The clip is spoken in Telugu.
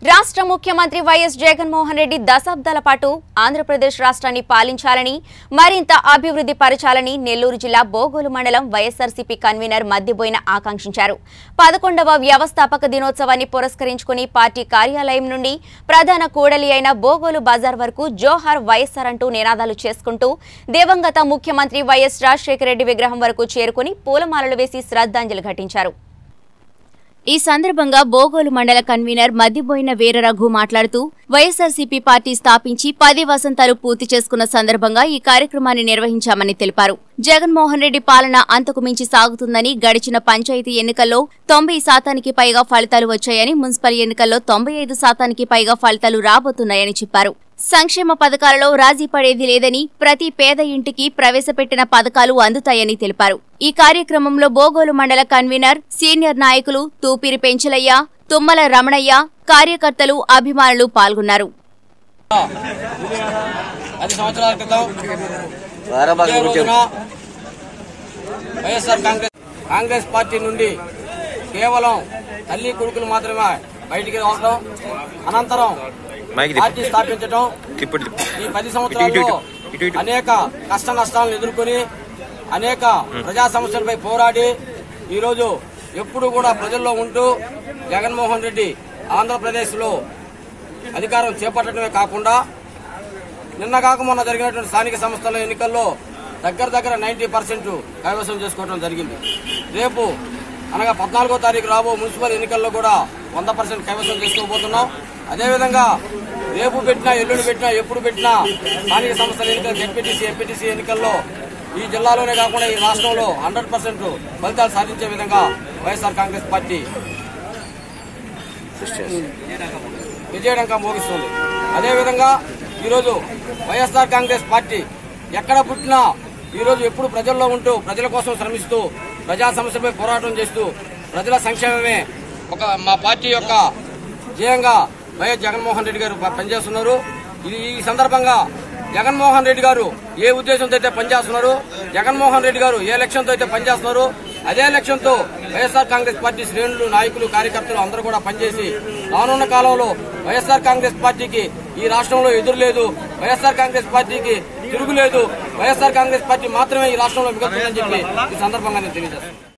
రాష్ట్ర ముఖ్యమంత్రి వైఎస్ జగన్మోహన్ రెడ్డి దశాబ్దాల పాటు ఆంధ్రప్రదేశ్ రాష్ట్రాన్ని పాలించాలని మరింత అభివృద్ధి పరచాలని నెల్లూరు జిల్లా బోగోలు మండలం వైఎస్ఆర్సీపీ కన్వీనర్ మద్దిబోయిన ఆకాంక్షించారు పదకొండవ వ్యవస్థాపక దినోత్సవాన్ని పురస్కరించుకుని పార్టీ కార్యాలయం నుండి ప్రధాన కూడలి అయిన బోగోలు బజార్ వరకు జోహార్ వైఎస్ఆర్ అంటూ నినాదాలు చేసుకుంటూ దివంగత ముఖ్యమంత్రి వైఎస్ రాజశేఖర రెడ్డి విగ్రహం వరకు చేరుకుని పూలమాలలు వేసి శ్రద్ధాంజలి ఘటించారు ఈ సందర్భంగా బోగోలు మండల కన్వీనర్ మద్దిబోయిన వీరరఘు మాట్లాడుతూ వైఎస్ఆర్సీపీ పార్టీ స్థాపించి పది వసంతాలు పూర్తి చేసుకున్న సందర్భంగా ఈ కార్యక్రమాన్ని నిర్వహించామని తెలిపారు జగన్మోహన్ రెడ్డి పాలన అంతకు మించి సాగుతుందని గడిచిన పంచాయతీ ఎన్నికల్లో తొంభై శాతానికి పైగా ఫలితాలు వచ్చాయని మున్సిపల్ ఎన్నికల్లో తొంభై ఐదు శాతానికి పైగా ఫలితాలు రాబోతున్నాయని చెప్పారు సంక్షేమ పథకాలలో రాజీ పడేది లేదని ప్రతి పేద ఇంటికి ప్రవేశపెట్టిన పథకాలు అందుతాయని తెలిపారు ఈ కార్యక్రమంలో బోగోలు మండల కన్వీనర్ సీనియర్ నాయకులు తూపిరి పెంచలయ్య తుమ్మల రమణయ్య కార్యకర్తలు అభిమానులు పాల్గొన్నారు పది సంవత్సరాల క్రితం వారాబాగ్ ఇదే రోజున వైఎస్ఆర్ కాంగ్రెస్ కాంగ్రెస్ పార్టీ నుండి కేవలం తల్లి కొడుకులు మాత్రమే బయటికి రావడం అనంతరం మైక్ తిప్పు. పార్టీ స్థాపించడం తిప్పుడు తిప్పు. ఈ పది ఇటు, సంవత్సరాల్లో ఇటు, ఇటు, ఇటు. అనేక కష్ట నష్టాలను ఎదుర్కొని అనేక ప్రజా సమస్యలపై పోరాడి ఈరోజు ఎప్పుడు కూడా ప్రజల్లో ఉంటూ జగన్మోహన్ రెడ్డి ఆంధ్రప్రదేశ్ లో అధికారం చేపట్టడమే కాకుండా నిన్న కాక మొన్న జరిగినటువంటి స్థానిక సంస్థల ఎన్నికల్లో దగ్గర దగ్గర నైన్టీ పర్సెంట్ కైవసం చేసుకోవడం జరిగింది రేపు అనగా పద్నాలుగో తారీఖు రాబో మున్సిపల్ ఎన్నికల్లో కూడా వంద పర్సెంట్ కైవసం చేసుకోబోతున్నాం అదేవిధంగా రేపు పెట్టినా ఎల్లుండి పెట్టినా ఎప్పుడు పెట్టినా స్థానిక సంస్థల ఎన్నికలు జెడ్పీటీసీ ఎంపీటీసీ ఎన్నికల్లో ఈ జిల్లాలోనే కాకుండా ఈ రాష్ట్రంలో హండ్రెడ్ పర్సెంట్ ఫలితాలు సాధించే విధంగా వైఎస్ఆర్ కాంగ్రెస్ పార్టీ విజయడంగా మోగిస్తుంది అదేవిధంగా ఈరోజు వైఎస్ఆర్ కాంగ్రెస్ పార్టీ ఎక్కడ పుట్టినా ఈరోజు ఎప్పుడు ప్రజల్లో ఉంటూ ప్రజల కోసం శ్రమిస్తూ ప్రజా సమస్యపై పోరాటం చేస్తూ ప్రజల సంక్షేమమే ఒక మా పార్టీ యొక్క ధ్యేయంగా వైఎస్ జగన్మోహన్ రెడ్డి గారు ప- పనిచేస్తున్నారు ఇది ఈ సందర్భంగా జగన్మోహన్ రెడ్డి గారు ఏ ఉద్దేశంతో అయితే పనిచేస్తున్నారు జగన్మోహన్ రెడ్డి గారు ఏ లక్ష్యంతో అయితే పనిచేస్తున్నారు అదే లక్ష్యంతో వైఎస్ఆర్ కాంగ్రెస్ పార్టీ శ్రేణులు నాయకులు కార్యకర్తలు అందరూ కూడా పనిచేసి రానున్న కాలంలో వైఎస్ఆర్ కాంగ్రెస్ పార్టీకి ఈ రాష్ట్రంలో ఎదురు లేదు వైఎస్ఆర్ కాంగ్రెస్ పార్టీకి తిరుగులేదు వైఎస్ఆర్ కాంగ్రెస్ పార్టీ మాత్రమే ఈ రాష్ట్రంలో మిగులుతుందని చెప్పి ఈ సందర్భంగా నేను తెలియజేస్తాను